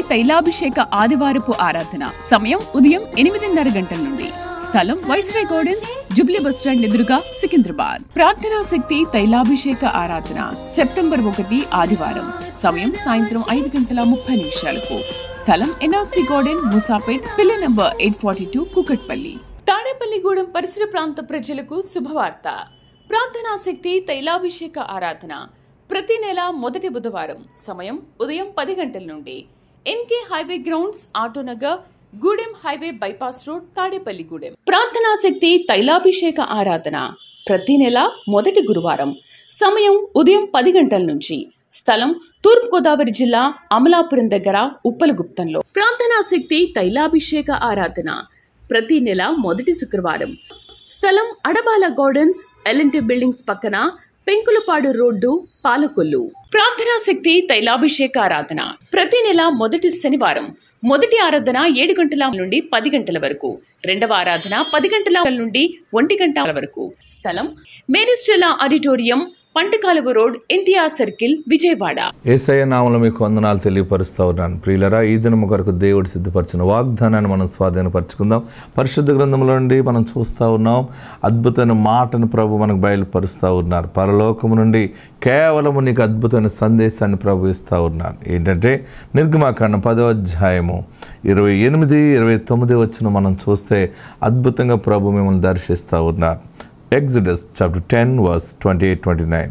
తైలాభిషేక ఆదివారపు ఆరాధన సమయం ఉదయం ఎనిమిదిన్నర గంటల నుండి స్థలం Viceroy Gardens Jubilee bus stand ఎదురుగా సికింద్రాబాద్ ప్రార్థనా శక్తి తైలాభిషేక ఆరాధన సెప్టెంబర్ ఒకటి ఆదివారం సమయం సాయంత్రం ఐదు గంటల ముప్పై నిమిషాలకు స్థలం ఎన్ఆర్సీ గార్డెన్ ముసాపేట్ పిల్ల number eight forty two Kukatpally Tadepalligudem పరిసర ప్రాంత ప్రజలకు శుభవార్త ప్రార్థనా శక్తి తైలాభిషేక ఆరాధన ప్రతి నెల మొదటి బుధవారం సమయం ఉదయం పది గంటల నుండి NK highway grounds Autonagar Gudem highway bypass road Tadepalligudem ప్రార్థనా శక్తి తైలాభిషేక ఆరాధన ప్రతి నెల మొదటి గురువారం సమయం ఉదయం పది గంటల నుంచి స్థలం తూర్పుగోదావరి జిల్లా అమలాపురం దగ్గర ఉప్పలగుప్తంలో ప్రార్థనా శక్తి తైలాభిషేక ఆరాధన ప్రతి నెల మొదటి శుక్రవారం స్థలం అడబాల గార్డెన్స్ ఎల్ఎన్టీ బిల్డింగ్స్ పక్కన పెంకులపాడు రోడ్డు పాలకొల్లు ప్రార్థనా శక్తి తైలాభిషేక ఆరాధన ప్రతి నెల మొదటి శనివారం మొదటి ఆరాధన ఏడు గంటల నుండి పది గంటల వరకు రెండవ ఆరాధన పది గంటల నుండి ఒంటి గంటల వరకు స్థలం మేనిస్టెలా auditorium Pantakaluva road NTR circle Vijayawada Yesayya నామంలో మీకు వందనాలు తెలియపరుస్తూ ఉన్నాను ప్రియులరా ఈ దినము కొరకు దేవుడు సిద్ధపరిచిన వాగ్దానాన్ని మనం స్వాధీనపరచుకుందాం పరిశుద్ధ గ్రంథంలో నుండి మనం చూస్తూ ఉన్నాం అద్భుతమైన మాటను ప్రభు మనకు బయలుపరుస్తూ ఉన్నారు పరలోకము నుండి కేవలము నీకు అద్భుతమైన సందేశాన్ని ప్రభు ఇస్తూ ఉన్నారు ఏంటంటే నిర్గమాకాండం పదో అధ్యాయము ఇరవై ఎనిమిది ఇరవై తొమ్మిది వచ్చిన మనం చూస్తే అద్భుతంగా ప్రభు మిమ్మల్ని దర్శిస్తూ ఉన్నారు Exodus chapter ten verse twenty eight twenty nine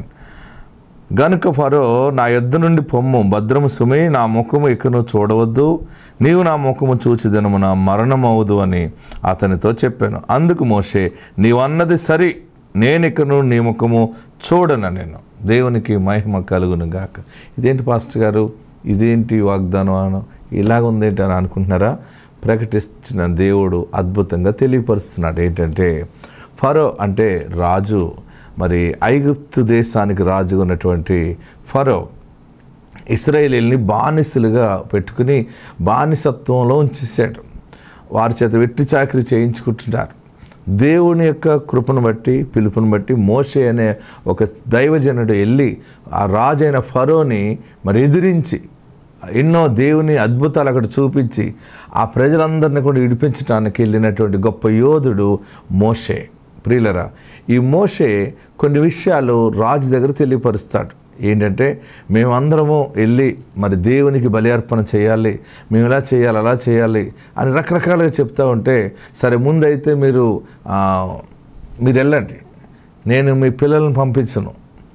గనుక ఫరో నా యొద్ద నుండి పొమ్ము భద్రము సుమి నా ముఖము ఇకను చూడవద్దు నీవు నా ముఖము చూచి దినమున మరణమవుదు అని అతనితో చెప్పాను అందుకు మోషే నీవన్నది సరి నేనికను నీ ముఖము చూడను నేను దేవునికి మహిమ కలుగును గాక ఇదేంటి పాస్టర్ గారు ఇదేంటి వాగ్దానం అను ఇలాగ ఉందేంటి అని అనుకుంటున్నారా ప్రకటించిన దేవుడు అద్భుతంగా తెలియపరుస్తున్నాడు ఏంటంటే ఫరో అంటే రాజు మరి ఐగుప్తు దేశానికి రాజుగా ఉన్నటువంటి ఫరో ఇస్రాయేలీల్ని బానిసలుగా పెట్టుకుని బానిసత్వంలో ఉంచేసాడు వారి చేత వెట్టి చాకరీ చేయించుకుంటున్నారు దేవుని యొక్క కృపను బట్టి పిలుపుని బట్టి మోషే అనే ఒక దైవజనుడు వెళ్ళి ఆ రాజైన ఫరోని మరి ఎదిరించి ఎన్నో దేవుని అద్భుతాలు అక్కడ చూపించి ఆ ప్రజలందరినీ కూడా విడిపించడానికి వెళ్ళినటువంటి గొప్ప యోధుడు మోషే ప్రియులరా ఈ మోషే కొన్ని విషయాలు రాజు దగ్గర తెలియపరుస్తాడు ఏంటంటే మేమందరము వెళ్ళి మరి దేవునికి బలి అర్పణ చేయాలి మేము ఇలా చేయాలి అలా చేయాలి అని రకరకాలుగా చెప్తా ఉంటే సరే ముందైతే మీరు ఆ, మీరు వెళ్ళండి నేను మీ పిల్లల్ని పంపించను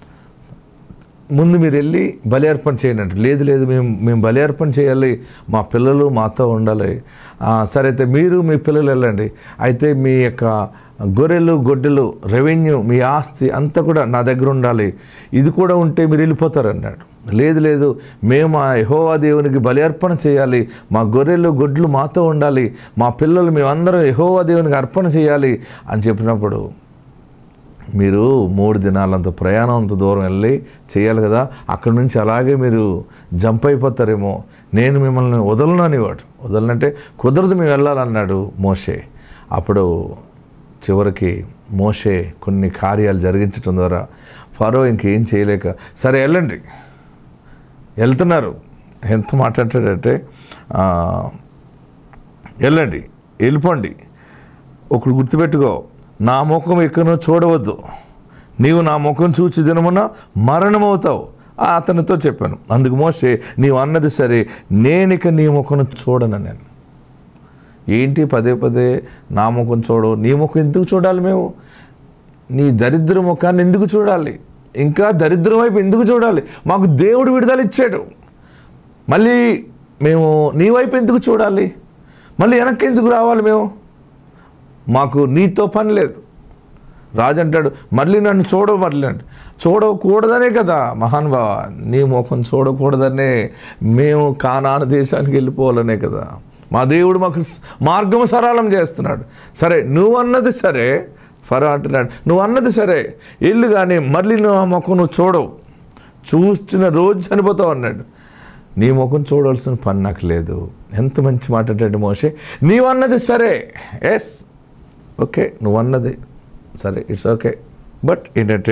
ముందు మీరు వెళ్ళి బలి అర్పణ చేయండి అంటే లేదు లేదు మేము మేము బలి అర్పణ చేయాలి మా పిల్లలు మాతో ఉండాలి ఆ, సరే అయితే మీరు మీ పిల్లలు వెళ్ళండి అయితే మీ యొక్క గొర్రెలు గొడ్డలు రెవెన్యూ మీ ఆస్తి అంతా కూడా నా దగ్గర ఉండాలి ఇది కూడా ఉంటే మీరు వెళ్ళిపోతారు అన్నాడు లేదు లేదు మేము ఆ యెహోవా దేవునికి బలి అర్పణ చేయాలి మా గొర్రెలు గొడ్లు మాతో ఉండాలి మా పిల్లలు మేమందరం యెహోవా దేవునికి అర్పణ చేయాలి అని చెప్పినప్పుడు మీరు మూడు దినాలంత ప్రయాణం అంత దూరం వెళ్ళి చేయాలి కదా అక్కడి నుంచి అలాగే మీరు జంప్ అయిపోతారేమో నేను మిమ్మల్ని వదలను అనేవాడు వదలనంటే కుదరదు మేము వెళ్ళాలన్నాడు మోషే అప్పుడు చివరికి మోషే కొన్ని కార్యాలు జరిగించడం ద్వారా ఫరో ఇంకేం చేయలేక సరే వెళ్ళండి వెళ్తున్నారు ఎంత మాట్లాడాడంటే ఆ, వెళ్ళండి వెళ్ళిపోండి ఒకడు గుర్తుపెట్టుకో నా ముఖం ఎక్కనో చూడవద్దు నీవు నా ముఖం చూచి దినమున మరణమవుతావు ఆ అతనితో చెప్పాను అందుకు మోసే నీవు అన్నది సరే నేనిక నీ ముఖం చూడను నేను ఏంటి పదే పదే నా ముఖం చూడవు నీ ముఖం ఎందుకు చూడాలి మేము నీ దరిద్ర ముఖాన్ని ఎందుకు చూడాలి ఇంకా దరిద్రం వైపు ఎందుకు చూడాలి మాకు దేవుడు విడుదల ఇచ్చాడు మళ్ళీ మేము నీ వైపు ఎందుకు చూడాలి మళ్ళీ వెనక్కి ఎందుకు రావాలి మేము మాకు నీతో పని లేదు రాజు అంటాడు మళ్ళీ నన్ను చూడవు మళ్ళీ అంటే చూడకూడదనే కదా మహానుభావ నీ ముఖం చూడకూడదనే మేము కానాను దేశానికి వెళ్ళిపోవాలనే కదా మా దేవుడు మాకు స్- మార్గం సరళం చేస్తున్నాడు సరే నువ్వు అన్నది సరే ఫరో అంటున్నాడు నువ్వు అన్నది సరే ఇల్లు కానీ మళ్ళీ నువ్వు ఆ ముఖం నువ్వు చూడవు చూసిన రోజు చనిపోతావు అన్నాడు నీ ముఖం చూడవలసిన పని నాకు లేదు ఎంత మంచి మాట అంటే మోషే నీవు అన్నది సరే ఎస్ ఓకే నువ్వు అన్నది సరే ఇట్స్ ఓకే బట్ ఏంటంటే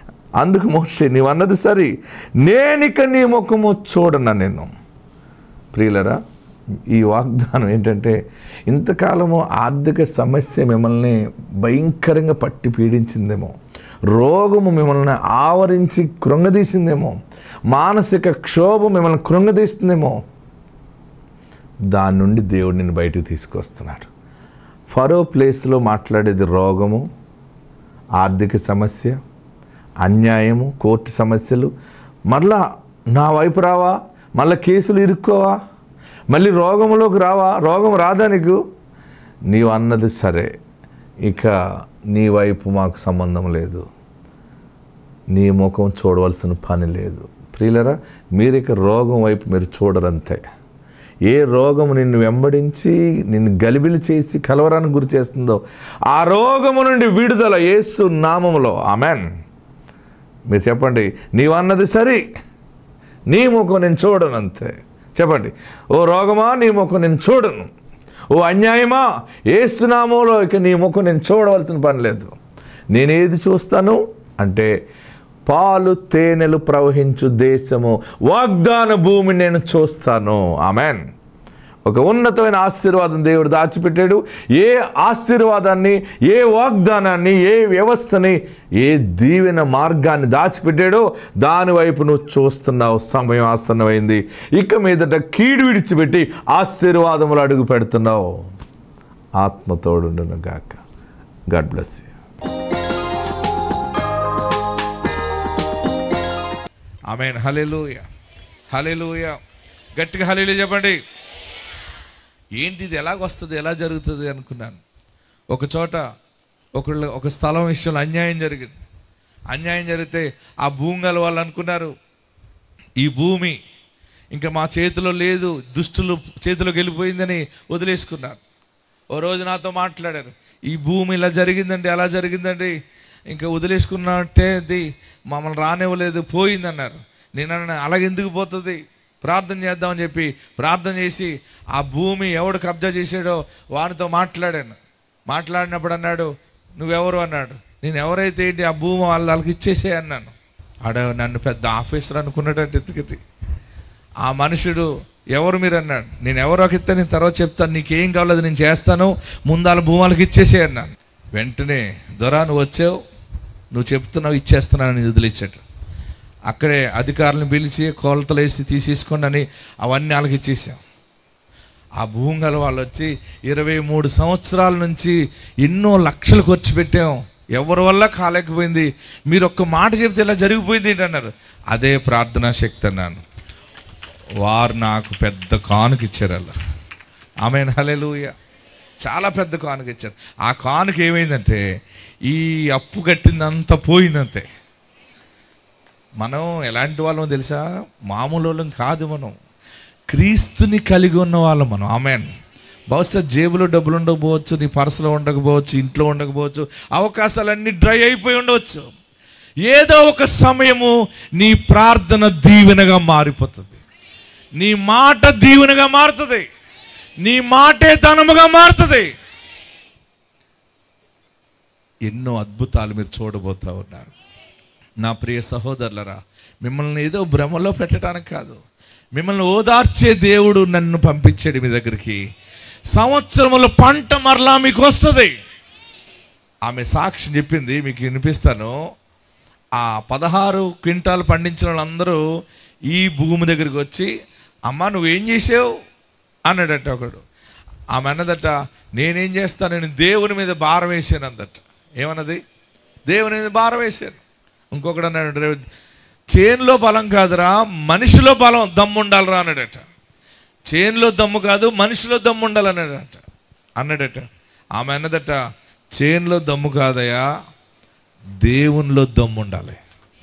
అందుకు మోసే నీవు అన్నది సరే నేనిక నీ ముఖము చూడను నేను ప్రియులరా ఈ వాగ్దానం ఏంటంటే ఇంతకాలము ఆర్థిక సమస్య మిమ్మల్ని భయంకరంగా పట్టి పీడించిందేమో రోగము మిమ్మల్ని ఆవరించి కృంగదీసిందేమో మానసిక క్షోభం మిమ్మల్ని కృంగదీస్తుందేమో దాని నుండి దేవుడు నిన్ను బయటకు తీసుకొస్తున్నాడు ఫరో ప్లేస్లో మాట్లాడేది రోగము ఆర్థిక సమస్య అన్యాయము కోర్టు సమస్యలు మళ్ళా నా వైపు రావా మళ్ళీ కేసులు ఇరుక్కోవా మళ్ళీ రోగంలోకి రావా రోగం రాదా నీకు నీవు అన్నది సరే ఇక నీ వైపు మాకు సంబంధం లేదు నీ ముఖం చూడవలసిన పని లేదు ప్రియులరా మీరు ఇక రోగం వైపు మీరు చూడరంతే ఏ రోగం నిన్ను వెంబడించి నిన్ను గలిబిలి చేసి కలవరానికి గురి చేస్తుందో ఆ రోగము నుండి విడుదల యేసు నామములో ఆమెన్ మీరు చెప్పండి నీవు అన్నది సరి నీ ముఖం నేను చూడను అంతే చెప్పండి ఓ రోగమా నీ ముఖం నేను చూడను ఓ అన్యాయమా ఏసునామంలో ఇక నీ ముఖం నేను చూడవలసిన పని లేదు నేనేది చూస్తాను అంటే పాలు తేనెలు ప్రవహించు దేశము వాగ్దాన భూమి నేను చూస్తాను ఆమెన్ ఒక ఉన్నతమైన ఆశీర్వాదం దేవుడు దాచిపెట్టాడు ఏ ఆశీర్వాదాన్ని ఏ వాగ్దానాన్ని ఏ వ్యవస్థని ఏ దీవెన మార్గాన్ని దాచిపెట్టాడో దాని వైపు నువ్వు చూస్తున్నావు సమయం ఆసన్నమైంది ఇక మీదట కీడు విడిచిపెట్టి ఆశీర్వాదములు అడుగు పెడుతున్నావు ఆత్మతోడుండును గాక God bless you amen hallelujah hallelujah గట్టిగా హలేలు చెప్పండి ఏంటి ఇది ఎలాగొస్తుంది ఎలా జరుగుతుంది అనుకున్నాను ఒక చోట ఒకళ్ళు ఒక స్థలం విషయంలో అన్యాయం జరిగింది అన్యాయం జరిగితే ఆ భూమి గల వాళ్ళు అనుకున్నారు ఈ భూమి ఇంకా మా చేతిలో లేదు దుష్టులు చేతిలోకి వెళ్ళిపోయిందని వదిలేసుకున్నారు ఓ రోజు నాతో మాట్లాడారు ఈ భూమి ఇలా జరిగిందండి అలా జరిగిందండి ఇంకా వదిలేసుకున్నట్టే ఇది మమ్మల్ని రానివ్వలేదు పోయిందన్నారు నేను అన్నా అలాగెందుకు పోతుంది ప్రార్థన చేద్దామని చెప్పి ప్రార్థన చేసి ఆ భూమి ఎవడు కబ్జా చేసాడో వానితో మాట్లాడాను మాట్లాడినప్పుడు అన్నాడు నువ్వెవరు అన్నాడు నేను ఎవరైతే ఏంటి ఆ భూమి వాళ్ళ వాళ్ళకి ఇచ్చేసే అన్నాను ఆడ నన్ను పెద్ద ఆఫీసర్ అనుకున్నట్టు ఎత్తుకటి ఆ మనుషుడు ఎవరు మీరు అన్నాడు నేను ఎవరోకి ఇస్తే నేను తర్వాత చెప్తాను నీకేం కావాలో అది నేను చేస్తాను ముందాల భూమాలకు ఇచ్చేసే అన్నాను వెంటనే దొరా నువ్వు వచ్చావు నువ్వు చెప్తున్నావు ఇచ్చేస్తున్నానని వదిలిచ్చాడు అక్కడే అధికారులను పిలిచి కొలతలు వేసి తీసేసుకోండి అని అవన్నీ వాళ్ళకి ఇచ్చేసాం ఆ భూమి గల వాళ్ళు వచ్చి ఇరవై మూడు సంవత్సరాల నుంచి ఎన్నో లక్షలు ఖర్చు పెట్టాం ఎవరి వల్ల కాలేకపోయింది మీరు ఒక్క మాట చెప్తే ఇలా జరిగిపోయింది ఏంటి అన్నారు అదే ప్రార్థనా శక్తి అన్నాను వారు నాకు పెద్ద కానుక ఇచ్చారు అలా ఆమె హలెలూయ చాలా పెద్ద కానుక ఇచ్చారు ఆ కానుక ఏమైందంటే ఈ అప్పు కట్టిందంతా పోయిందంతే మనం ఎలాంటి వాళ్ళం తెలుసా మామూలు వాళ్ళం కాదు మనం క్రీస్తుని కలిగి ఉన్న వాళ్ళం మనం ఆమెన్ బహుశా జేబులో డబ్బులు ఉండకపోవచ్చు నీ పర్సులో ఉండకపోవచ్చు ఇంట్లో ఉండకపోవచ్చు అవకాశాలన్నీ డ్రై అయిపోయి ఉండవచ్చు ఏదో ఒక సమయము నీ ప్రార్థన దీవెనగా మారిపోతుంది నీ మాట దీవెనగా మారుతుంది నీ మాటే ధనముగా మారుతుంది ఎన్నో అద్భుతాలు మీరు చూడబోతా ఉన్నారు నా ప్రియ సహోదరులరా మిమ్మల్ని ఏదో భ్రమలో పెట్టడానికి కాదు మిమ్మల్ని ఓదార్చే దేవుడు నన్ను పంపించాడు మీ దగ్గరికి సంవత్సరముల పంట మరలా మీకు వస్తుంది ఆమె సాక్ష్యం చెప్పింది మీకు వినిపిస్తాను ఆ పదహారు క్వింటాలు పండించిన వాళ్ళందరూ ఈ భూమి దగ్గరికి వచ్చి అమ్మ నువ్వేం చేసావు అన్నాడట ఒకడు ఆమె అన్నదట నేనేం చేస్తాను నేను దేవుని మీద భారం వేసాను అందట ఏమన్నది దేవుని మీద భారం వేశాను ఇంకొకడు అన్నాడు "రే, చేనులో బలం కాదురా మనిషిలో బలం దమ్ము ఉండాలిరా అన్నాడట చేనులో దమ్ము కాదు మనిషిలో దమ్ము ఉండాలన్నాడట అన్నాడట ఆమె అన్నదట చేనులో దమ్ము కాదయా దేవునిలో దమ్ము ఉండాలి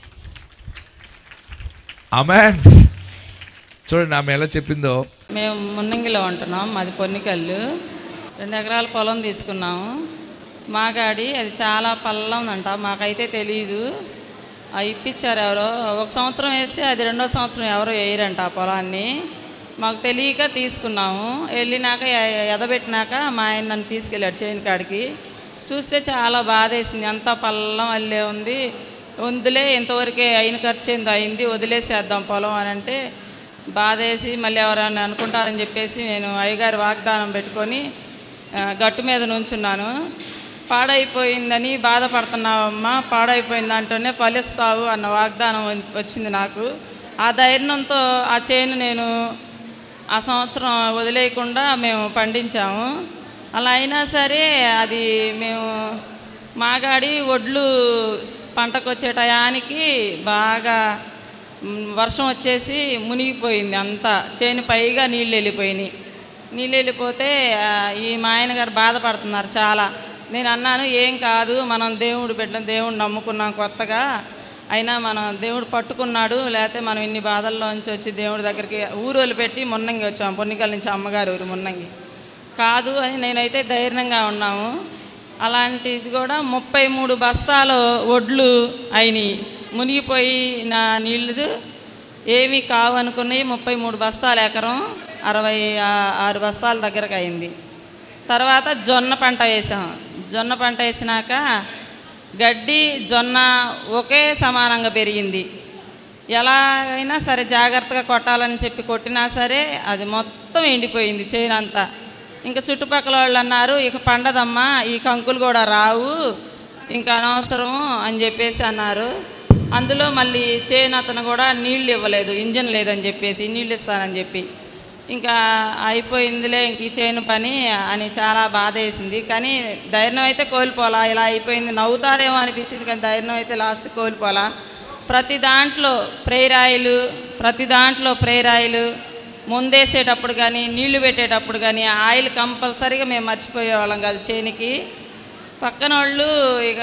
ఆమె చూడండి ఆమె ఎలా చెప్పిందో మేము మున్నంగిలో ఉంటున్నాం మాది పొన్నికల్లు రెండు ఎకరాల పొలం తీసుకున్నాము మా గాడి అది చాలా పల్లం ఉందంట మాకైతే తెలియదు ఆ ఇప్పించారు ఎవరో ఒక సంవత్సరం వేస్తే అది రెండో సంవత్సరం ఎవరో వేయరంట ఆ పొలాన్ని మాకు తెలియక తీసుకున్నాము వెళ్ళినాక ఎ- ఎదబెట్టినాక మా ఆయన నన్ను తీసుకెళ్ళాడు చేను కాడికి చూస్తే చాలా బాధ వేసింది అంతా పల్లం అల్లే ఉంది వందులే ఇంతవరకే అయిన ఖర్చు ఏందో అయింది వదిలేసేద్దాం పొలం అని అంటే బాధేసి మళ్ళీ ఎవరైనా అనుకుంటారని చెప్పేసి నేను అయ్యగారి వాగ్దానం పెట్టుకొని ఆ, గట్టు మీద నుంచున్నాను పాడైపోయిందని బాధపడుతున్నావమ్మా పాడైపోయింది అంటూనే ఫలిస్తావు అన్న వాగ్దానం వచ్చింది నాకు ఆ ధైర్యంతో ఆ చేను నేను ఆ సంవత్సరం వదిలేయకుండా మేము పండించాము అలా అయినా సరే అది మేము మాగాడి ఒడ్లు పంటకు వచ్చే టయానికి బాగా మ్, వర్షం వచ్చేసి మునిగిపోయింది అంతా చేను పైగా నీళ్ళు వెళ్ళిపోయినాయి నీళ్ళు వెళ్ళిపోతే ఆ, ఈ మా ఆయన గారు బాధపడుతున్నారు చాలా నేను అన్నాను ఏం కాదు మనం దేవుడు బిడ్డ దేవుడు నమ్ముకున్నాం కొత్తగా అయినా మనం దేవుడు పట్టుకున్నాడు లేకపోతే మనం ఇన్ని బాధల్లోంచి వచ్చి దేవుడి దగ్గరికి ఊరు పెట్టి మున్నంగి వచ్చాము పొన్నికల్ నుంచి అమ్మగారు ఊరు మున్నంగి కాదు అని నేనైతే ధైర్యంగా ఉన్నాము అలాంటిది కూడా ముప్పై మూడు బస్తాలు ఒడ్లు అయినాయి మునిగిపోయి నా నీళ్ళు ఏమీ కావు అనుకున్నాయి ముప్పై మూడు బస్తాలు ఎకరం అరవై ఆ- ఆరు బస్తాల దగ్గరకు అయింది తర్వాత జొన్న పంట వేసాం జొన్న పంట వేసినాక గడ్డి జొన్న ఒకే సమానంగా పెరిగింది ఎలాగైనా సరే జాగ్రత్తగా కొట్టాలని చెప్పి కొట్టినా సరే అది మొత్తం ఎండిపోయింది చేను అంతా ఇంకా చుట్టుపక్కల వాళ్ళు అన్నారు ఇక పండదమ్మా ఈ కంకులు కూడా రావు ఇంకా అనవసరం అని చెప్పేసి అన్నారు అందులో మళ్ళీ చేను అతను కూడా నీళ్ళు ఇవ్వలేదు ఇంజన్ లేదని చెప్పేసి నీళ్ళు ఇస్తానని చెప్పి ఇంకా అయిపోయిందిలే ఇంక ఈ చేను పని అని చాలా బాధ వేసింది కానీ ధైర్యం అయితే కోల్పోలా ఇలా అయిపోయింది నవ్వుతారేమో అనిపించింది కానీ ధైర్యం అయితే లాస్ట్ కోల్పోలా ప్రతి దాంట్లో ప్రేరాయిలు ప్రతి దాంట్లో ప్రేరాయిలు ముందేసేటప్పుడు కానీ నీళ్లు పెట్టేటప్పుడు కానీ ఆయిల్ కంపల్సరీగా మేము మర్చిపోయేవాళ్ళం కాదు చేనికి పక్కన వాళ్ళు ఇక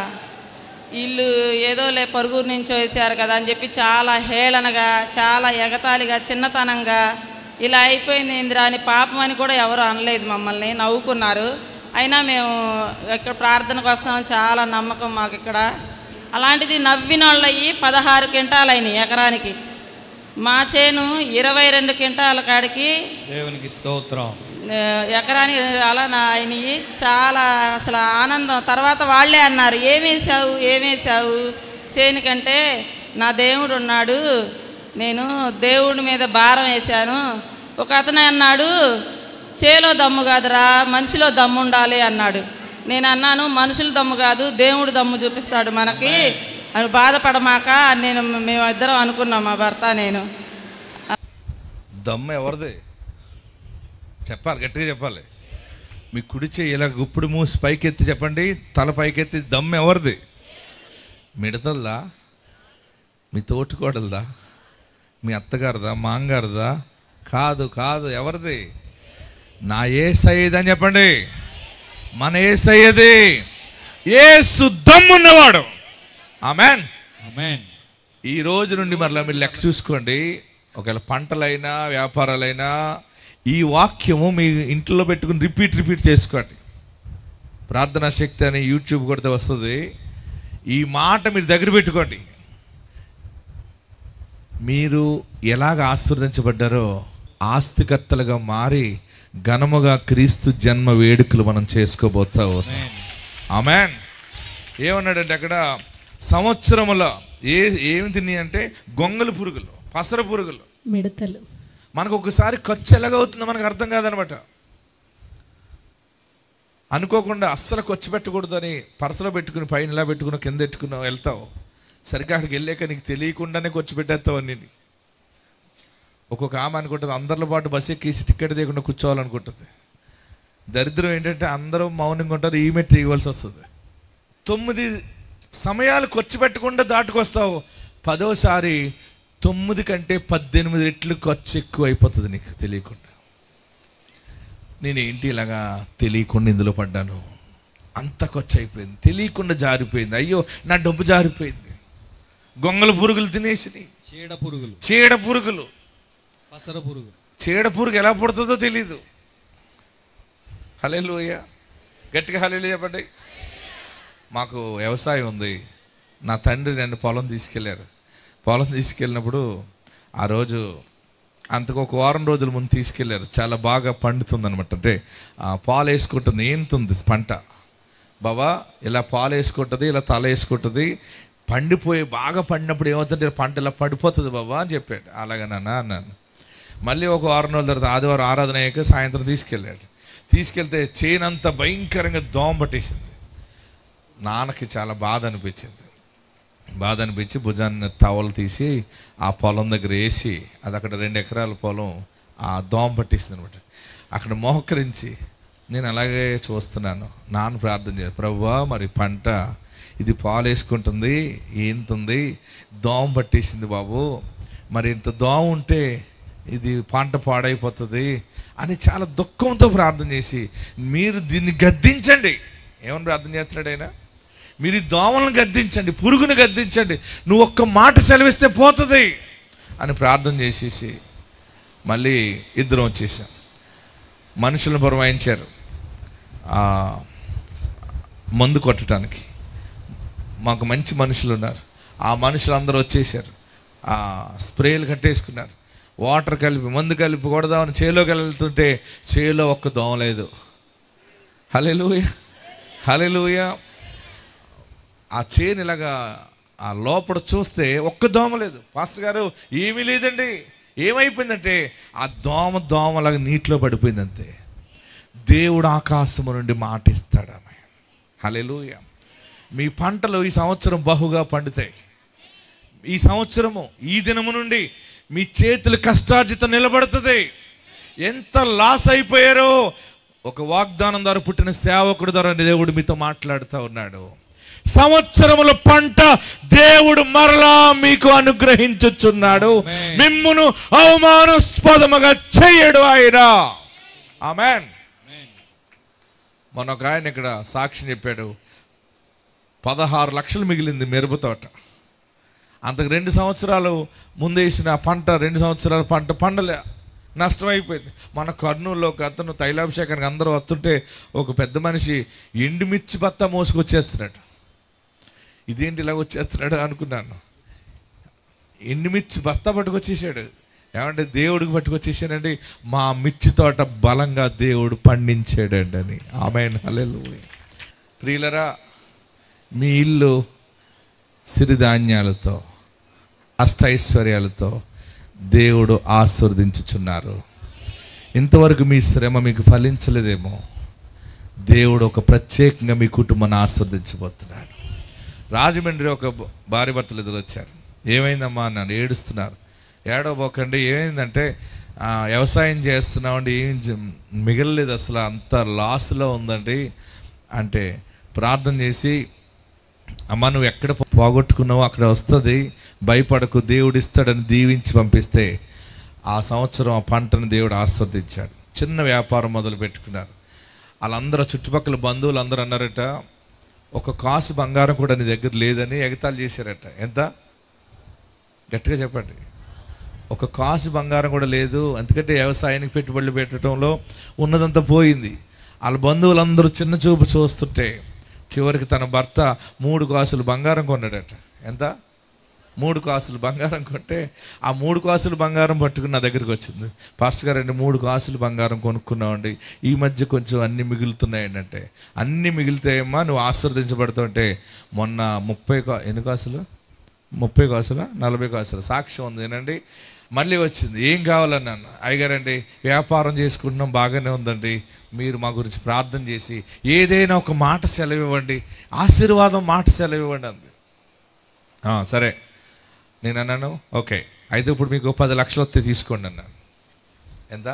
వీళ్ళు ఏదో లే పరుగురు నుంచి వేసారు కదా అని చెప్పి చాలా హేళనగా చాలా ఎగతాళిగా చిన్నతనంగా ఇలా అయిపోయింది ఇందిరా అని పాపం అని కూడా ఎవరు అనలేదు మమ్మల్ని నవ్వుకున్నారు అయినా మేము ఇక్కడ ప్రార్థనకు వస్తామని చాలా నమ్మకం మాకు ఇక్కడ అలాంటిది నవ్విన వాళ్ళు అయ్యి పదహారు క్వింటాలు అయినాయి ఎకరానికి మా చేను ఇరవై రెండు క్వింటాల కాడికి దేవునికి స్తోత్రం ఆ, ఎకరానికి అలా నా అయినవి చాలా అసలు ఆనందం తర్వాత వాళ్ళే అన్నారు ఏమేసావు ఏమేసావు చేను కంటే నా దేవుడు ఉన్నాడు నేను దేవుడి మీద భారం వేశాను ఒక అతను అన్నాడు చేలో దమ్ము కాదురా మనిషిలో దమ్ము ఉండాలి అన్నాడు నేను అన్నాను మనుషుల దమ్ము కాదు దేవుడు దమ్ము చూపిస్తాడు మనకి అని బాధపడమాక అని నేను మేమిద్దరం అనుకున్నాం మా భర్త నేను దమ్ము ఎవరిది చెప్పాలి గట్టిగా చెప్పాలి మీ కుడి చెయ్యి ఇలా గుప్పుడు మూసి పైకెత్తి చెప్పండి తల పైకెత్తి దమ్ము ఎవరిది మిడతలదా మీ తోటికోడలదా మీ అత్తగారిదా మాంగారిదా కాదు కాదు ఎవరిది నా ఏ సయ్యదని చెప్పండి మన ఏ సయ్యది ఏసు దమ్మున్నవాడు ఆమెన్ ఆమేన్ ఈ రోజు నుండి మరలా మీరు లెక్క చూసుకోండి ఒకవేళ పంటలైనా వ్యాపారాలైనా ఈ వాక్యము మీ ఇంట్లో పెట్టుకుని రిపీట్ రిపీట్ చేసుకోండి ప్రార్థనా శక్తి అని యూట్యూబ్ కొడితే వస్తుంది ఈ మాట మీరు దగ్గర పెట్టుకోండి మీరు ఎలాగ ఆశీర్వదించబడ్డారో ఆస్తికర్తలుగా మారి ఘనముగా క్రీస్తు జన్మ వేడుకలు మనం చేసుకోబోతా ఉన్నాం ఆమెన్ ఏమన్నాడంటే అక్కడ సంవత్సరముల ఏ ఏమి తిని అంటే గొంగలు పురుగులు పసర పురుగులు మిడతలు మనకు ఒకసారి ఖర్చు ఎలాగవుతుందో మనకు అర్థం కాదనమాట అనుకోకుండా అస్సలు ఖర్చు పెట్టకూడదని పరసలో పెట్టుకుని పైన ఇలా పెట్టుకుని కింద పెట్టుకుని వెళ్తావు సరిగ్గా అక్కడికి వెళ్ళాక నీకు తెలియకుండానే ఖర్చు పెట్టేస్తావు అన్ని ఒక్కొక్క ఆమె అనుకుంటుంది అందరిలో పాటు బస్ ఎక్కేసి టికెట్ తీయకుండా కూర్చోవాలనుకుంటుంది దరిద్రం ఏంటంటే అందరూ మౌనంగా ఉంటారు ఈ మెట్టు ఇవ్వాల్సి వస్తుంది తొమ్మిది సమయాలు ఖర్చు పెట్టకుండా దాటుకొస్తావు పదోసారి తొమ్మిది కంటే పద్దెనిమిది రెట్లు ఖర్చు ఎక్కువ అయిపోతుంది నీకు తెలియకుండా నేను ఏంటి ఇలాగా తెలియకుండా ఇందులో పడ్డాను అంత ఖర్చు అయిపోయింది తెలియకుండా జారిపోయింది అయ్యో నా డబ్బు జారిపోయింది గొంగల పురుగులు తినేసినాయి చీడ పురుగులు చీడ పురుగులు పసర పురుగులు చీడ పురుగు ఎలా పుడుతుందో తెలీదు హలేలుయ్య గట్టిగా హలేలు చెప్పండి మాకు వ్యవసాయం ఉంది నా తండ్రి నన్ను పొలం తీసుకెళ్ళారు పొలం తీసుకెళ్ళినప్పుడు ఆ రోజు అంతకు ఒక వారం రోజుల ముందు తీసుకెళ్ళారు చాలా బాగా పండుతుంది అనమాట అంటే ఆ, పాలు వేసుకుంటుంది ఏంతుంది పంట బాబా ఇలా పాలు వేసుకుంటుంది ఇలా తల వేసుకుంటుంది పండిపోయి బాగా పండినప్పుడు ఏమవుతుందంటే పంట ఇలా పడిపోతుంది బాబా అని చెప్పాడు అలాగే నాన్న అన్నాను మళ్ళీ ఒక వారం రోజుల తర్వాత ఆదివారం ఆరాధన అయ్యాక సాయంత్రం తీసుకెళ్ళాడు తీసుకెళ్తే చేను అంతా భయంకరంగా దోమ పట్టేసింది నాన్నకి చాలా బాధ అనిపించింది బాధ అనిపించి భుజాన్ని టవల్ తీసి ఆ పొలం దగ్గర వేసి అది అక్కడ రెండు ఎకరాల పొలం ఆ దోమ పట్టేసింది అనమాట అక్కడ మోహకరించి నేను అలాగే చూస్తున్నాను నాన్న ప్రార్థన చేయాలి ప్రభువా మరి పంట ఇది పాలు వేసుకుంటుంది ఏంతుంది దోమ పట్టేసింది బాబు మరి ఇంత దోమ ఉంటే ఇది పంట పాడైపోతుంది అని చాలా దుఃఖంతో ప్రార్థన చేసి మీరు దీన్ని గద్దించండి ఏమని ప్రార్థన చేస్తున్నాడు ఆయన మీరు ఈ దోమలను గద్దించండి పురుగును గద్దించండి నువ్వు ఒక్క మాట సెలవిస్తే పోతుంది అని ప్రార్థన చేసేసి మళ్ళీ ఇద్దరం వచ్చేసాం మనుషులను పురమాయించారు ఆ, మందు కొట్టడానికి మాకు మంచి మనుషులు ఉన్నారు ఆ మనుషులు అందరూ వచ్చేసారు ఆ స్ప్రేలు కట్టేసుకున్నారు వాటర్ కలిపి మందు కలిపి కొడదామని చేలోకి వెళ్తుంటే చేలో ఒక్క దోమ లేదు హలెలూయ హలెలూయ ఆ చేను ఇలాగా ఆ లోపల చూస్తే ఒక్క దోమ లేదు పాస్టర్ గారు ఏమీ లేదండి ఏమైపోయిందంటే ఆ దోమ దోమలాగా నీటిలో పడిపోయింది అంతే దేవుడు ఆకాశము నుండి మాట ఇస్తాడు ఆమె హలెలూయ మీ పంటలు ఈ సంవత్సరం బహుగా పండుతాయి ఈ సంవత్సరము ఈ దినము నుండి మీ చేతులు కష్టార్జితం నిలబడుతుంది ఎంత లాస్ అయిపోయారో ఒక వాగ్దానం ద్వారా పుట్టిన సేవకుడు ద్వారా దేవుడు మీతో మాట్లాడుతూ ఉన్నాడు సంవత్సరముల పంట దేవుడు మరలా మీకు అనుగ్రహించుచున్నాడు మిమ్మును అవమానాస్పదముగా చేయడు ఆయన ఆమెన్ మొన్న ఒక ఆయన ఇక్కడ సాక్ష్యం చెప్పాడు పదహారు లక్షలు మిగిలింది మిరప తోట అంతకు రెండు సంవత్సరాలు ముందేసిన పంట రెండు సంవత్సరాల పంట పండలే నష్టమైపోయింది మన కర్నూలులో ఒక అతను తైలాభిషేకానికి అందరూ వస్తుంటే ఒక పెద్ద మనిషి ఎండుమిర్చి బత్త మోసుకొచ్చేస్తున్నాడు ఇదేంటి ఇలా వచ్చేస్తున్నాడు అనుకున్నాను ఎండుమిర్చి బత్త పట్టుకొచ్చేసాడు ఏమంటే దేవుడికి పట్టుకొచ్చేసానండి మా మిర్చి తోట బలంగా దేవుడు పండించాడండి అని ఆమె ప్రియులరా మీ ఇల్లు సిరిధాన్యాలతో అష్టైశ్వర్యాలతో దేవుడు ఆశీర్వదించుచున్నారు ఇంతవరకు మీ శ్రమ మీకు ఫలించలేదేమో దేవుడు ఒక ప్రత్యేకంగా మీ కుటుంబాన్ని ఆస్వాదించబోతున్నాడు రాజమండ్రి ఒక భార్య భర్తలు ఎదురు వచ్చారు ఏమైందమ్మా నన్ను ఏడుస్తున్నారు ఏడవబోకండి ఏమైందంటే "ఆ, వ్యవసాయం చేస్తున్నామండి ఏం జ- మిగలలేదు అసలు అంత లాస్లో ఉందండి అంటే ప్రార్థన చేసి అమ్మ నువ్వు ఎక్కడ పోగొట్టుకున్నావో అక్కడ వస్తుంది భయపడకు దేవుడు ఇస్తాడని దీవించి పంపిస్తే ఆ సంవత్సరం ఆ పంటను దేవుడు ఆస్వాదించాడు చిన్న వ్యాపారం మొదలు పెట్టుకున్నారు వాళ్ళందరూ చుట్టుపక్కల బంధువులు అందరూ అన్నారట ఒక కాసు బంగారం కూడా నీ దగ్గర లేదని ఎగతాళి చేశారట ఎంత గట్టిగా చెప్పండి ఒక కాసు బంగారం కూడా లేదు ఎందుకంటే వ్యవసాయానికి పెట్టుబడులు పెట్టడంలో ఉన్నదంతా పోయింది వాళ్ళ బంధువులందరూ చిన్న చూపు చూస్తుంటే చివరికి తన భర్త మూడు కాసులు బంగారం కొన్నాడట ఎంత మూడు కాసులు బంగారం కొంటే ఆ మూడు కాసులు బంగారం పట్టుకుని నా దగ్గరికి వచ్చింది పాస్టర్ గారు అండి మూడు కాసులు బంగారం కొనుక్కున్నామండి ఈ మధ్య కొంచెం అన్ని మిగులుతున్నాయండి అంటే అన్ని మిగిలితాయమ్మా నువ్వు ఆశీర్వదించబడుతుంటే మొన్న ముప్పై కా ఎన్ని కాసులు ముప్పై కాసుల నలభై కాసుల సాక్ష్యం ఉంది ఏనండి మళ్ళీ వచ్చింది ఏం కావాలన్నాను అయ్యగారండి వ్యాపారం చేసుకుంటున్నాం బాగానే ఉందండి మీరు మా గురించి ప్రార్థన చేసి ఏదైనా ఒక మాట సెలవు ఇవ్వండి ఆశీర్వాదం మాట సెలవు ఇవ్వండి అంది "ఆ, సరే నేను అన్నాను ఓకే అయితే ఇప్పుడు మీకు పది లక్షలు వస్తే తీసుకోండి అన్నాను ఎంత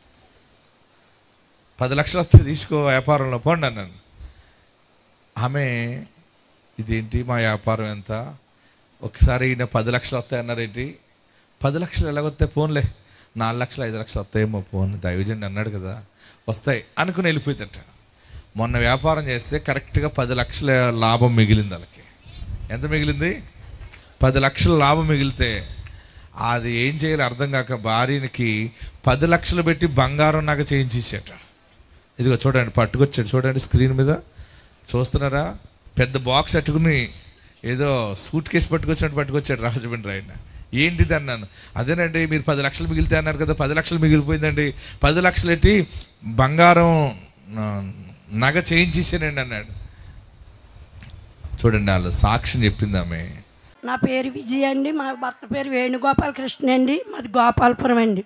పది లక్షలు వస్తే తీసుకో వ్యాపారంలో పోండి అన్నాను ఆమె ఇదేంటి మా వ్యాపారం ఎంత ఒకసారి ఈయన పది లక్షలు వస్తాయి అన్నారేంటి పది లక్షలు ఎలాగొస్తాయి ఫోన్లే నాలుగు లక్షలు ఐదు లక్షలు వస్తాయేమో ఫోన్ దైవజన్ అన్నాడు కదా వస్తాయి అనుకుని వెళ్ళిపోయిందట మొన్న వ్యాపారం చేస్తే కరెక్ట్గా పది లక్షల లాభం మిగిలింది వాళ్ళకి ఎంత మిగిలింది పది లక్షల లాభం మిగిలితే అది ఏం చేయాలి అర్థం కాక భార్యనికి పది లక్షలు పెట్టి బంగారం నాకు చేయించేసాట ఇదిగో చూడండి పట్టుకొచ్చాడు చూడండి స్క్రీన్ మీద చూస్తున్నారా పెద్ద బాక్స్ అట్టుకుని ఏదో సూట్ కేసు పట్టుకొచ్చినట్టు పట్టుకొచ్చాడు రాజమండ్రి ఆయన ఏంటిది అన్నాను అదేనండి మీరు పది లక్షలు మిగిలితే అన్నారు కదా పది లక్షలు మిగిలిపోయిందండి పది లక్షలు ఎట్టి బంగారం ఆ, నగ చేయించేసానండి అన్నాడు చూడండి వాళ్ళు సాక్ష్యం చెప్పింది ఆమె నా పేరు విజయ అండి మా భర్త పేరు వేణుగోపాల కృష్ణ అండి మాది గోపాలపురం అండి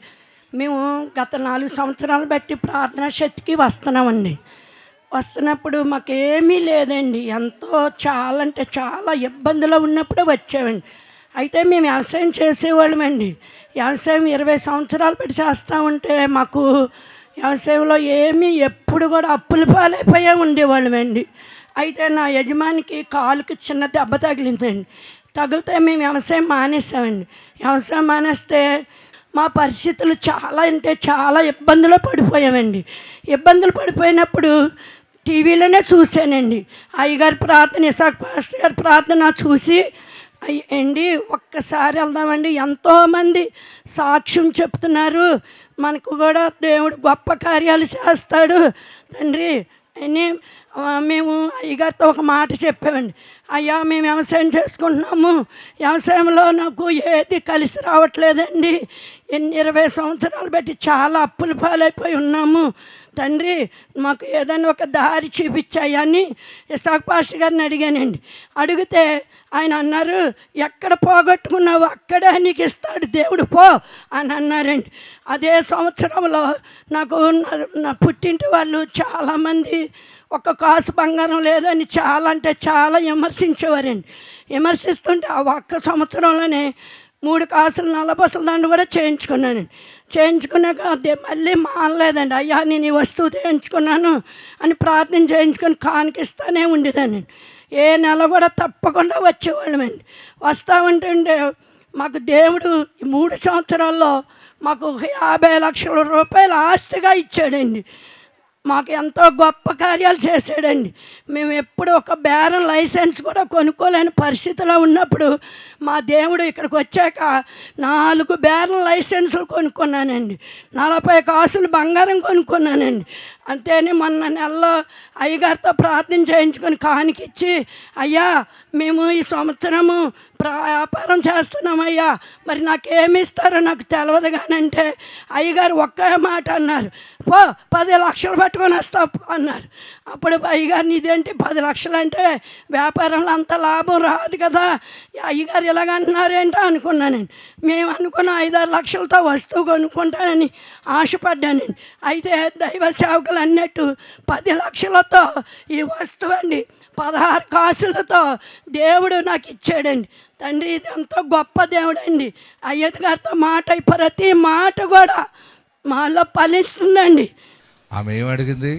మేము గత నాలుగు సంవత్సరాలు బట్టి ప్రార్థనా శక్తికి వస్తున్నామండి వస్తున్నప్పుడు మాకేమీ లేదండి ఎంతో చాలా అంటే చాలా ఇబ్బందులు ఉన్నప్పుడే వచ్చామండి అయితే మేము వ్యవసాయం చేసేవాళ్ళమండి వ్యవసాయం ఇరవై సంవత్సరాలు పెట్టి చేస్తూ ఉంటే మాకు వ్యవసాయంలో ఏమీ ఎప్పుడు కూడా అప్పుల పాలైపోయే ఉండేవాళ్ళమండి అయితే నా యజమానికి కాలుకి చిన్న దెబ్బ తగిలిందండి తగిలితే మేము వ్యవసాయం మానేసామండి వ్యవసాయం మానేస్తే మా పరిస్థితులు చాలా అంటే చాలా ఇబ్బందులు పడిపోయామండి ఇబ్బందులు పడిపోయినప్పుడు టీవీలోనే చూశానండి అయ్యగారి ప్రార్థన ఇసాక్ పాస్టర్ గారి ప్రార్థన చూసి అయ్యండి ఒక్కసారి వెళ్దామండి ఎంతోమంది సాక్ష్యం చెప్తున్నారు మనకు కూడా దేవుడు గొప్ప కార్యాలు చేస్తాడు తండ్రి అని ఆ, మేము అయ్యగారితో ఒక మాట చెప్పామండి అయ్యా మేము వ్యవసాయం చేసుకుంటున్నాము వ్యవసాయంలో నాకు ఏది కలిసి రావట్లేదండి ఎన్ని ఇరవై సంవత్సరాలు బట్టి చాలా అప్పుల పాలైపోయి ఉన్నాము తండ్రి మాకు ఏదైనా ఒక దారి చూపించాయని ఇసాక్ పాస్టర్ గారిని అడిగానండి అడిగితే ఆయన అన్నారు ఎక్కడ పోగొట్టుకున్నావు అక్కడే నీకు ఇస్తాడు దేవుడు పో అని అన్నారండి అదే సంవత్సరంలో నాకు నా- నా పుట్టింటి వాళ్ళు చాలామంది ఒక కాసు బంగారం లేదని చాలా అంటే చాలా విమర్శించేవారండి విమర్శిస్తుంటే ఆ ఒక్క సంవత్సరంలోనే మూడు కాసులు నల్లబసల దండ కూడా చేయించుకున్నానండి చేయించుకున్నాక అదే మళ్ళీ మానలేదండి అయ్యా నేను ఈ వస్తువు చేయించుకున్నాను అని ప్రార్థన చేయించుకొని కానికిస్తానే ఉండేదానండి ఏ నెల కూడా తప్పకుండా వచ్చేవాళ్ళమండి వస్తూ ఉంటుండే మాకు దేవుడు ఈ మూడు సంవత్సరాల్లో మాకు ఒక యాభై లక్షల రూపాయల ఆస్తిగా ఇచ్చాడండి మాకు ఎంతో గొప్ప కార్యాలు చేశాడండి మేము ఎప్పుడు ఒక బేరం లైసెన్స్ కూడా కొనుక్కోలేని పరిస్థితిలో ఉన్నప్పుడు మా దేవుడు ఇక్కడికి వచ్చాక నాలుగు బేరం లైసెన్సులు కొనుక్కున్నానండి నలభై కాసులు బంగారం కొనుక్కున్నానండి అంతేని మొన్న నెలలో అయ్యగారితో ప్రార్థన చేయించుకొని కానికిచ్చి అయ్యా మేము ఈ సంవత్సరము ప్రా- వ్యాపారం చేస్తున్నామయ్యా మరి నాకేమి ఇస్తారో నాకు తెలియదు కానంటే అయ్యగారు ఒక్క మాట అన్నారు పో పది లక్షలు పట్టుకొని వస్తావు అన్నారు అప్పుడు అయ్యగారిని ఇదేంటి పది లక్షలు అంటే వ్యాపారంలో అంత లాభం రాదు కదా ఈ అయ్యగారు ఇలాగ అంటున్నారేంటో అనుకున్నానండి మేము అనుకున్న ఐదారు లక్షలతో వస్తువు కొనుక్కుంటానని ఆశపడ్డానండి అయితే దైవ సేవకులు అన్నట్టు పది లక్షలతో ఈ వస్తువు అండి పదహారు కాసులతో దేవుడు నాకు ఇచ్చాడండి తండ్రి ఇది ఎంతో గొప్ప దేవుడు అండి అయ్యత్ గారితో మాట ప్రతి మాట కూడా మాలో ఫలిస్తుందండి ఆమె ఏమడిగింది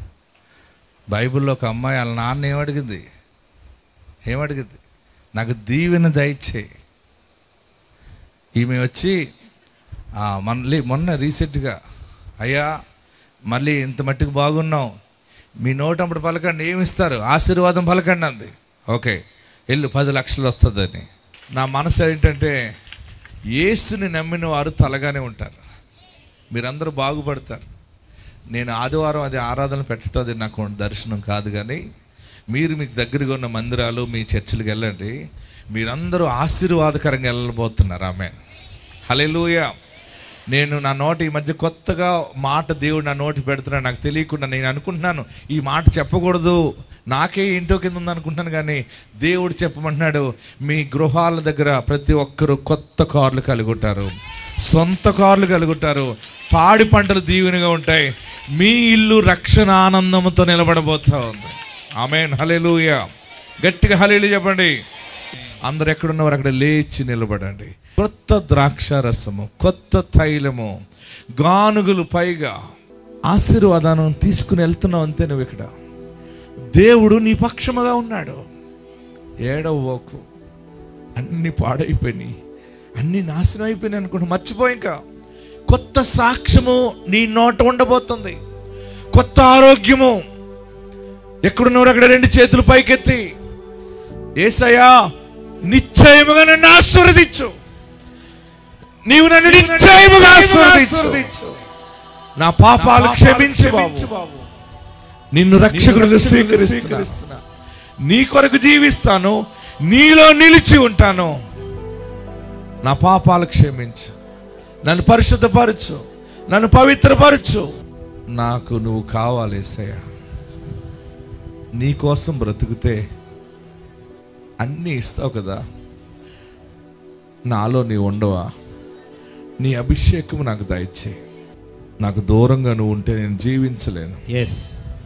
బైబిల్లో ఒక అమ్మాయి వాళ్ళ నాన్న ఏమడిగింది ఏమడిగింది నాకు దీవెన దయచేయి ఈమె వచ్చి ఆ, మళ్ళీ మొన్న రీసెంట్గా అయ్యా మళ్ళీ ఇంత మట్టుకు బాగున్నావు మీ నోటప్పుడు పలకండి ఏమి ఇస్తారు ఆశీర్వాదం పలకండి అంది ఓకే వెళ్ళు పది లక్షలు వస్తుందని నా మనసు ఏంటంటే యేసుని నమ్మిన వారు తలగానే ఉంటారు మీరందరూ బాగుపడతారు నేను ఆదివారం అది ఆరాధన పెట్టడం అది నాకు దర్శనం కాదు కానీ మీరు మీకు దగ్గరగా ఉన్న మందిరాలు మీ చర్చిలకు వెళ్ళండి మీరందరూ ఆశీర్వాదకరంగా వెళ్ళబోతున్నారు ఆమె హలెలూయ నేను నా నోటి ఈ మధ్య కొత్తగా మాట దేవుడు నా నోటి పెడుతున్నాడు నాకు తెలియకుండా నేను అనుకుంటున్నాను ఈ మాట చెప్పకూడదు నాకే ఇంటో కింద ఉంది అనుకుంటున్నాను కానీ దేవుడు చెప్పమంటున్నాడు మీ గృహాల దగ్గర ప్రతి ఒక్కరూ కొత్త కార్లు కలిగి ఉంటారు సొంత కార్లు కలిగి ఉంటారు పాడి పంటలు దీవెనగా ఉంటాయి మీ ఇల్లు రక్షణ ఆనందంతో నిలబడబోతా ఉంది ఆమె హలేలుయ గట్టిగా హలేలు చెప్పండి అందరు ఎక్కడున్నవారు అక్కడ లేచి నిలబడండి కొత్త ద్రాక్ష రసము కొత్త తైలము గానుగులు పైగా ఆశీర్వాదాన్ని తీసుకుని వెళ్తున్నావు అంతే నువ్వు ఇక్కడ దేవుడు నీ పక్షముగా ఉన్నాడు ఏడవకు అన్ని పాడైపోయినాయి అన్ని నాశనం అయిపోయినాయి అనుకుంటా మర్చిపో ఇంకా కొత్త సాక్ష్యము నీ నోట ఉండబోతుంది కొత్త ఆరోగ్యము ఎక్కడున్నవారు అక్కడ రెండు చేతులు పైకెత్తి ఏసయ్యా నిశ్చయముగా నన్ను ఆశీర్వదించు నీవు నన్ను నిశ్చయముగా ఆశీర్వదించు నా పాపాలు క్షమించు బాబు నిన్ను రక్షకుడిగా స్వీకరిస్తున్నా నీ కొరకు జీవిస్తాను నీలో నిలిచి ఉంటాను నా పాపాలు క్షమించు నన్ను పరిశుద్ధపరచు నన్ను పవిత్రపరచు నాకు నువ్వు కావాలి ఏసయ్యా నీ కోసం బ్రతుకుతే అన్నీ ఇస్తావు కదా నాలో నీ ఉండవా నీ అభిషేకం నాకు దయచేయి నాకు దూరంగా నువ్వు ఉంటే నేను జీవించలేను ఎస్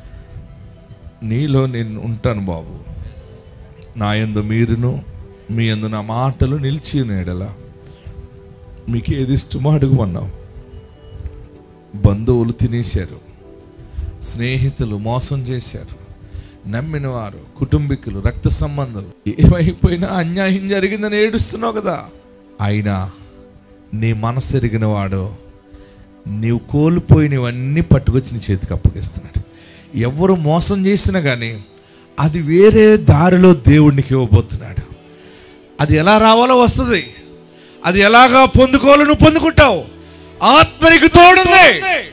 నీలో నేను ఉంటాను బాబు నా యందు మీరును మీ యందు నా మాటలు నిలిచి నేడలా మీకు ఏది ఇష్టమో అడుగుమన్నావు బంధువులు తినేశారు స్నేహితులు మోసం చేశారు నమ్మిన వారు కుటుంబీకులు రక్త సంబంధాలు ఏమైపోయినా అన్యాయం జరిగిందని ఏడుస్తున్నావు కదా అయినా నీ మనసు ఎరిగిన వాడు నీవు కోల్పోయినవన్నీ పట్టుకొచ్చి నీ చేతికి అప్పగిస్తున్నాడు ఎవరు మోసం చేసినా కానీ అది వేరే దారిలో దేవుడికి ఇవ్వబోతున్నాడు అది ఎలా రావాలో వస్తుంది అది ఎలాగా పొందుకోవాలో నువ్వు పొందుకుంటావు ఆత్మనికి తోడుంది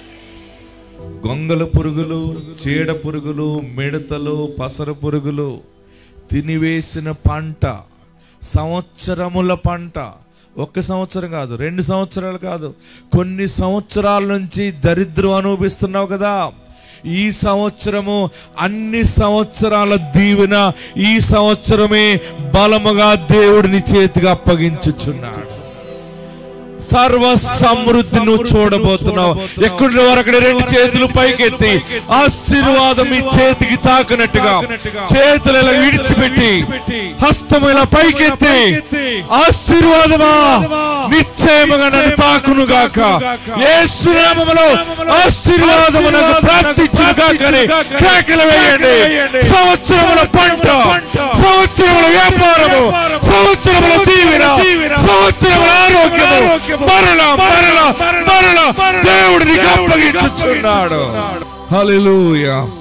గొంగల పురుగులు చీడ పురుగులు మిడతలు పసర పురుగులు తినివేసిన పంట సంవత్సరముల పంట ఒక్క సంవత్సరం కాదు రెండు సంవత్సరాలు కాదు కొన్ని సంవత్సరాల నుంచి దరిద్రం అనుభవిస్తున్నావు కదా ఈ సంవత్సరము అన్ని సంవత్సరాల దీవెన ఈ సంవత్సరమే బలముగా దేవుడిని చేతిగా అప్పగించుచున్నాడు సర్వ సమృద్ధి నువ్వు చూడబోతున్నావు ఎక్కడి వరకు రెండు చేతులు పైకెత్తి ఆశీర్వాదం ఈ చేతికి తాకినట్టుగా చేతులు ఇలా విడిచిపెట్టి హస్తం ఇలా పైకెత్తి ఆశీర్వాదమా నిశ్చయముగా నన్ను తాకును గాక యేసునామములో ఆశీర్వాదము నాకు ప్రాప్తించును గాక అని కేకలు వేయండి సంవత్సరముల పంట సంవత్సరముల వ్యాపారము సంవత్సరముల దీవెన సంవత్సరముల ఆరోగ్యము మరల మరల మరల దేవుడిని అప్పగించుచున్నాడు హల్లెలూయా